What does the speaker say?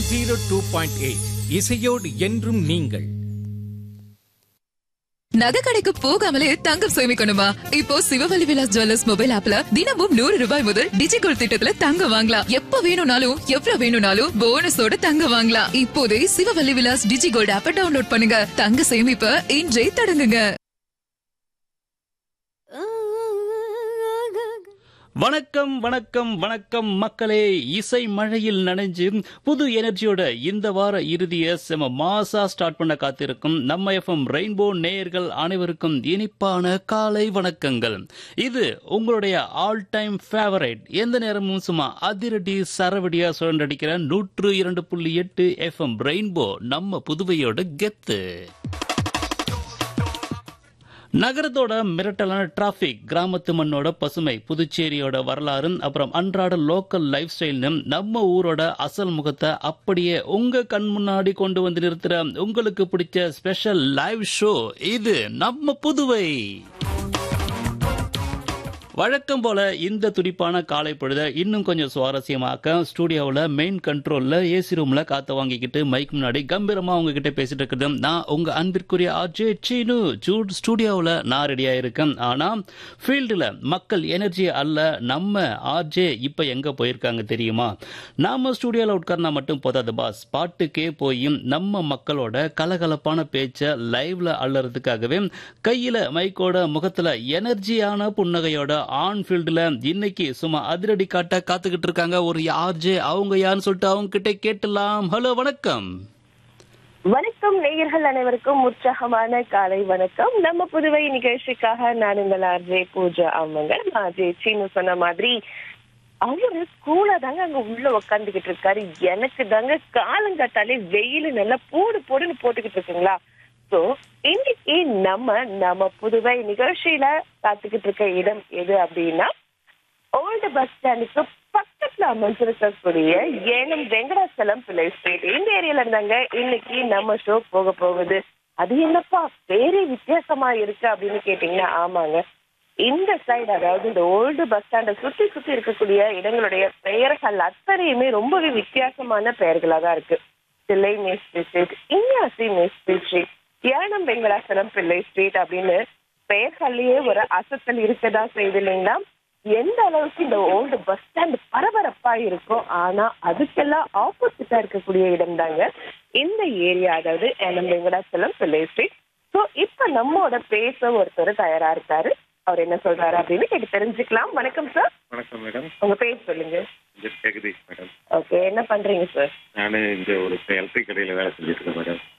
zero two point eight இசையோடு என்றும் நீங்கள் நகை கடைக்கு போகாமலே தங்கம் சேமிக்கணுமா இப்போ சிவவல்லி விலாஸ் ஜுவல்லர்ஸ் மொபைல் ஆப்ல தினமும் நூறு ரூபாய் முதல் டிஜிகோல்ட் திட்டத்துல தங்கம் வாங்கலாம் எப்ப வேணும்னாலும் எவ்வளவு வேணும்னாலும் போனஸோட தங்கம் வாங்கலாம் இப்போதே சிவவல்லி விலாஸ் டிஜிகோல்ட் ஆப்ப டவுன்லோட் பண்ணுங்க தங்க சேமிப்ப இன்றே தொடங்குங்க வணக்கம் வணக்கம் வணக்கம் மக்களே இசை மழையில் நனைஞ்சு புது எனர்ஜியோட இந்த வார இறுதிய செம மாசா ஸ்டார்ட் பண்ண காத்திருக்கும் நம்ம எஃப்எம் ரெயின்போ நேயர்கள் அனைவருக்கும் இனிப்பான காலை வணக்கங்கள் இது உங்களுடைய ஆல் டைம் ஃபேவரைட் எந்த நேரமும் சும்மா அதிரடி சரவடியா சுழன்றடிக்கிற நூற்று இரண்டு புள்ளி எட்டு எஃப்எம் ரெயின்போ நம்ம புதுவையோட கெத்து நகரத்தோட மிரட்டலான டிராபிக் கிராமத்து மண்ணோட பசுமை புதுச்சேரியோட வரலாறு அப்புறம் அன்றாட லோக்கல் லைஃப் ஸ்டைல்னு நம்ம ஊரோட அசல் முகத்தை அப்படியே உங்க கண் முன்னாடி கொண்டு வந்து நிறுத்துற உங்களுக்கு பிடிச்ச ஸ்பெஷல் லைவ் ஷோ இது நம்ம புதுவை வழக்கம் போல இந்த துடிப்பான காலை பொழுத இன்னும் கொஞ்சம் சுவாரஸ்யமாக்க ஸ்டூடியோவில் மெயின் கண்ட்ரோல்ல ஏசி ரூம்ல காத்த வாங்கிக்கிட்டு மைக் முன்னாடி கம்பீரமா உங்ககிட்ட பேசிட்டு இருக்குது நான் உங்க அன்பிற்குரிய ஆர்ஜே சீனு ஜூட் ஸ்டூடியோவில் நான் ரெடியா இருக்கேன் ஆனா ஃபீல்டுல மக்கள் எனர்ஜி அல்ல நம்ம ஆர்ஜே இப்ப எங்க போயிருக்காங்க தெரியுமா நாம ஸ்டூடியோவில் உட்கார்ந்தா மட்டும் போதாது பாஸ் பாட்டுக்கே போய் நம்ம மக்களோட கலகலப்பான பேச்ச லைவ்ல அள்ளறதுக்காகவே கையில மைக்கோட முகத்துல எனர்ஜியான புன்னகையோட ஆன் ஃபீல்டுல இன்னைக்கு சும்மா அதிரடி காட்ட காத்துக்கிட்டு இருக்காங்க ஒரு ஆர்ஜே அவங்க யாருன்னு சொல்லிட்டு அவங்க கிட்ட கேட்டலாம் ஹலோ வணக்கம் வணக்கம் நேயர்கள் அனைவருக்கும் உற்சாகமான காலை வணக்கம் நம்ம புதுவை நிகழ்ச்சிக்காக நான் உங்கள் ஆர்ஜே பூஜா ஆமாங்க ஆர்ஜே சீனு சொன்ன மாதிரி அவரு கூலா தாங்க அங்க உள்ள உக்காந்துகிட்டு இருக்காரு எனக்கு தாங்க காலங்காத்தாலே வெயில் நல்லா போடு போடுன்னு போட்டுக்கிட்டு இருக்குங்களா சோ இன்னைக்கு நம்ம நம்ம புதுவை நிகழ்ச்சியில காத்துக்கிட்டு இருக்க இடம் எது அப்படின்னா ஓல்டு பஸ் ஸ்டாண்டுக்கு பக்கத்துல அமைஞ்சிருக்கக்கூடிய ஏனம் வெங்கடாச்சலம் பிள்ளை ஸ்ட்ரீட் இந்த ஏரியால இருந்தாங்க இன்னைக்கு நம்ம ஷோ போக போகுது அது என்னப்பா பேரே வித்தியாசமா இருக்கு அப்படின்னு கேட்டீங்கன்னா ஆமாங்க இந்த சைடு அதாவது இந்த ஓல்டு பஸ் ஸ்டாண்டை சுத்தி சுத்தி இருக்கக்கூடிய இடங்களுடைய பெயர்கள் அத்தனையுமே ரொம்பவே வித்தியாசமான பெயர்களா தான் இருக்கு தில்லை மேஸ்திரி ஸ்ட்ரீட் இன்யாசி மேஸ்திரி ஸ்ட்ரீட் ஏனம் வெங்கடாச்சலம் பிள்ளை ஸ்ட்ரீட் அப்படின்னு பெயர்கள்லயே ஒரு அசத்தல் இருக்கதா செய்து இல்லைங்களா எந்த அளவுக்கு இந்த ஓல்டு பஸ் ஸ்டாண்ட் பரபரப்பா இருக்கும் ஆனா அதுக்கெல்லாம் ஆப்போசிட்டா இருக்கக்கூடிய இடம் தாங்க இந்த ஏரியா அதாவது ஏனம் வெங்கடாச்சலம் பிள்ளை ஸ்ட்ரீட் ஸோ இப்ப நம்மோட பேச ஒருத்தர் தயாரா இருக்காரு அவர் என்ன சொல்றாரு அப்படின்னு கேட்டு தெரிஞ்சுக்கலாம் வணக்கம் சார் வணக்கம் மேடம் உங்க பேர் சொல்லுங்க இது ஜெகதீஷ் மேடம் ஓகே என்ன பண்றீங்க சார் நான் இந்த ஒரு எலக்ட்ரிக் கடையில் வேலை செஞ்சுட்டு இருக்கேன் மேடம்